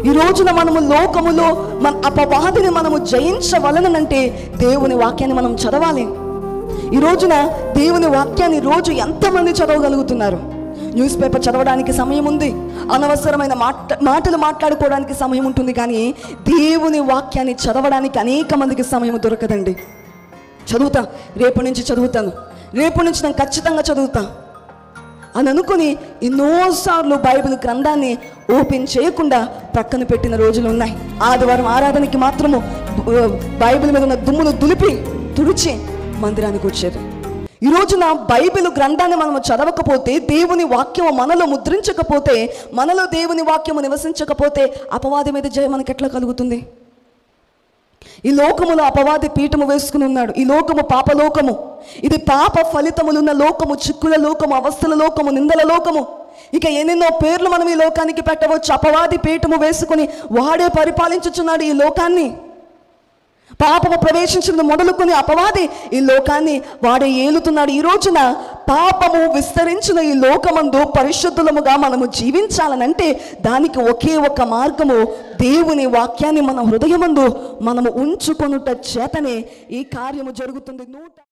ఈ రోజున మనము లోకములో మన అపవాదిని మనము జయించవలనంటే దేవుని వాక్యాన్ని మనం చదవాలి ఈ రోజున దేవుని వాక్యాన్ని రోజు ఎంతమంది చదవగలుగుతున్నారు న్యూస్ పేపర్ చదవడానికి సమయం ఉంది అనవసరమైన మాట మాటలు మాట్లాడుకోవడానికి సమయం ఉంటుంది కానీ దేవుని వాక్యాన్ని చదవడానికి అనేక మందికి సమయం దొరకదండి చదువుతా రేపటి నుంచి చదువుతాను రేపటి నుంచి నేను ఖచ్చితంగా చదువుతా అని అనుకుని ఎన్నోసార్లు బైబిల్ గ్రంథాన్ని ఓపెన్ చేయకుండా పక్కన పెట్టిన రోజులు ఉన్నాయి ఆదివారం ఆరాధనకి మాత్రము బ- బైబిల్ మీద ఉన్న దుమ్మును దులిపి తుడిచి మందిరానికి వచ్చేది ఈ రోజున బైబిల్ గ్రంథాన్ని మనము చదవకపోతే దేవుని వాక్యము మనలో ముద్రించకపోతే మనలో దేవుని వాక్యము నివసించకపోతే అపవాది మీద జయం మనకి ఎట్లా కలుగుతుంది ఈ లోకములో అపవాది పీఠము వేసుకుని ఉన్నాడు ఈ లోకము పాపలోకము ఇది పాప ఫలితములున్న లోకము చిక్కుల లోకము అవస్థల లోకము నిందల లోకము ఇక ఎన్నెన్నో పేర్లు మనం ఈ లోకానికి పెట్టవచ్చు అపవాది పీఠము వేసుకుని వాడే పరిపాలించుచున్నాడు ఈ లోకాన్ని పాపము ప్రవేశించిన మొదలుకొని అపవాది ఈ లోకాన్ని వాడే ఏలుతున్నాడు ఈ రోజున పాపము విస్తరించిన ఈ లోకమందు పరిశుద్ధులముగా మనము జీవించాలనంటే దానికి ఒకే ఒక మార్గము దేవుని వాక్యాన్ని మన హృదయమందు మనము ఉంచుకొనుట చేతనే ఈ కార్యము జరుగుతుంది నూట